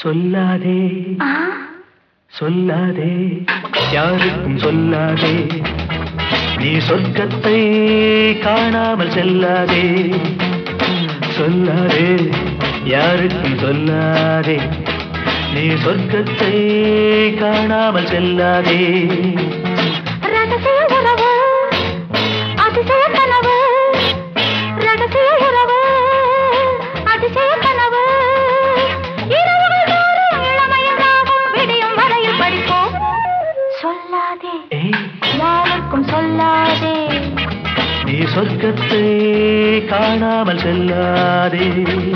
சொல்லாதே ஆ, சொல்லாதே யாருக்கும் சொல்லாதே நீ சொர்க்கத்தை காணாமல் செல்லாதே சொல்லாதே யாருக்கும் சொல்லாதே நீ சொர்க்கத்தை காணாமல் செல்லாதே ரகசிய உறவு அதிசய கனவு ரகசிய உறவு அதிசய கனவு இரவுகள் தோறும் இளமையில் ராகம் விடியும் வரையில் படிப்போம் சொல்லாதே ஏய் யாருக்கும் சொல்லாதே நீ சொர்க்கத்தை காணாமல் செல்லாதே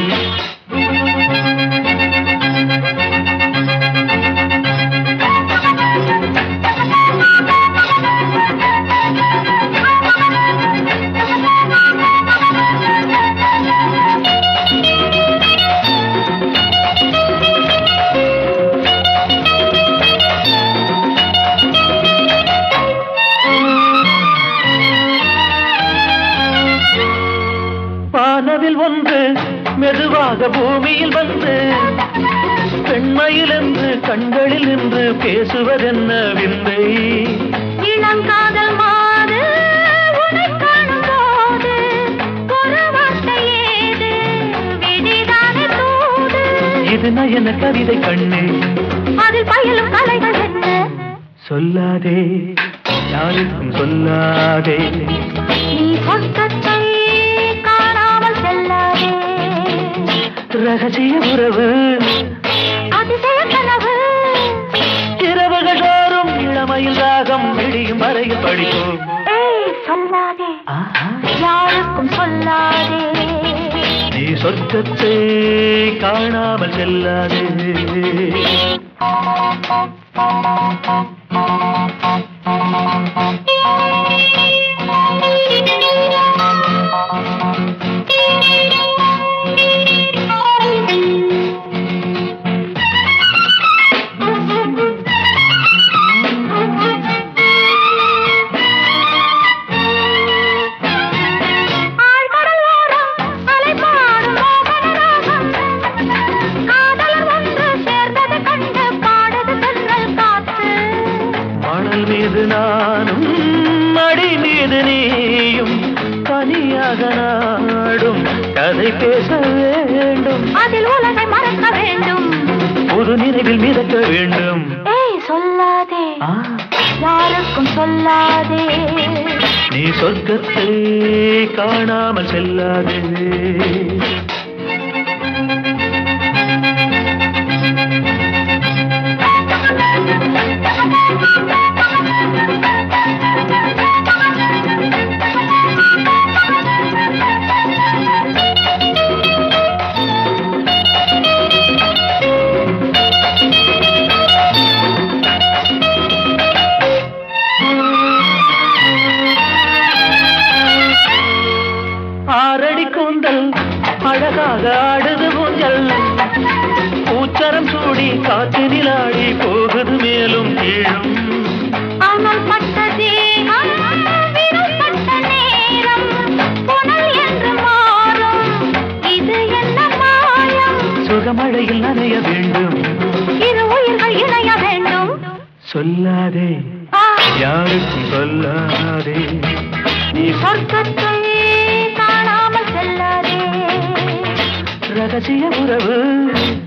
வானவில் ஒன்று மெதுவாக பூமியில் வந்து பெண்மையில் என்று கண்களில் நின்று பேசுவதென்ன விந்தை இளங்காதல் மாது உன்னை காணும் போது ஒரு வார்த்தை ஏது விதிதானே தூது இது நயன கவிதை கண்ணு அதில் பயிலும் கலைகள் என்ன சொல்லாதே யாருக்கும் சொல்லாதே நீ சொர்க்கத்தை காணாமல் செல்லாதே ரகசிய உறவு அதிசய கனவு இரவுகள் தோறும் இளமையில் ராகம் விடியும் வரையில் படிக்கும் ஏய் சொல்லாதே ஆஹா, யாருக்கும் சொல்லாதே நீ சொர்க்கத்தை காணாமல் செல்லாதே ஆழ்கடல் ஓரம் அலைபாடும் மோகன ராகம். காதலர் ஒன்று சேர்ந்தது கண்டு பாடுது தென்றல் காத்து. மணல் மீது நானும் மடி மீது நீயும் தனியாக நாடும் கதை பேச வேண்டும் அதில் உலகை மறக்க வேண்டும் ஒரு நினைவில் மிதக்க வேண்டும் ஏய் சொல்லாதே ஆ, யாருக்கும் சொல்லாதே நீ சொர்க்கத்தை காணாமல் செல்லாதே ஆரடி கூந்தல் அழகாக ஆடுது ஊஞ்சல் பூச்சரம் சூடி காற்றினில் ஆடி போகுது மேலும் கீழும் அனல் பட்ட தேகம் விரல் பட்ட நேரம் புனல் என்று மாறும் இது என்ன மாயம் சுகமழையில் நனைய வேண்டும் இரு உயிர்கள் இணைய வேண்டும் சொல்லாதே ஆ, யாருக்கும் சொல்லாதே நீ சொர்க்கத்தை காணாமல் செல்லாதே ரகசிய உறவு